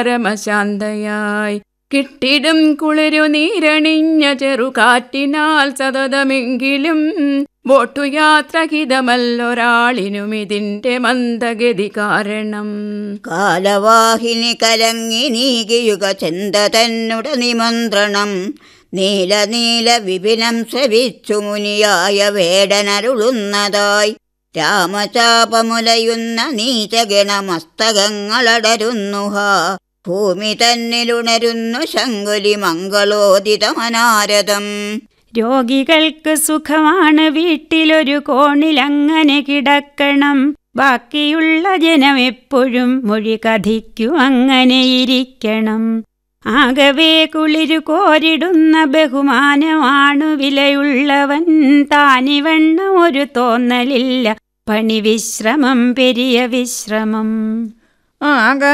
പരമശാന്തയായി കിട്ടിടും കുളിരു നീരണിഞ്ഞ ചെറുകാറ്റിനാൽ സതതമെങ്കിലും ബോട്ടുയാത്രഹിതമല്ലൊരാളിനും ഇതിന്റെ മന്ദഗതി കാരണം കാലവാഹിനി കലങ്ങി നീകിയുക ചെന്ത തന്നുട നിമന്ത്രണം നീല നീല വിപിനം ശ്രവിച്ചു മുനിയായ വേടനരുളുന്നതായി രാമചാപമുലയുന്ന നീചഗണമസ്തകങ്ങളടരുന്നു ഹാ ഭൂമി തന്നിലുണരുന്നു ശങ്കുലി മംഗളോദിതമനാരദം രോഗികൾക്ക് സുഖമാണ് വീട്ടിലൊരു കോണിലങ്ങനെ കിടക്കണം ബാക്കിയുള്ള ജനം എപ്പോഴും മൊഴി കഥിക്കു അങ്ങനെ ഇരിക്കണം ആകവേ കുളിരു കോരിടുന്ന ബഹുമാനമാണു വിലയുള്ളവൻ താനിവണ്ണം ഒരു തോന്നലില്ല പണി വിശ്രമം പെരിയ വിശ്രമം ആക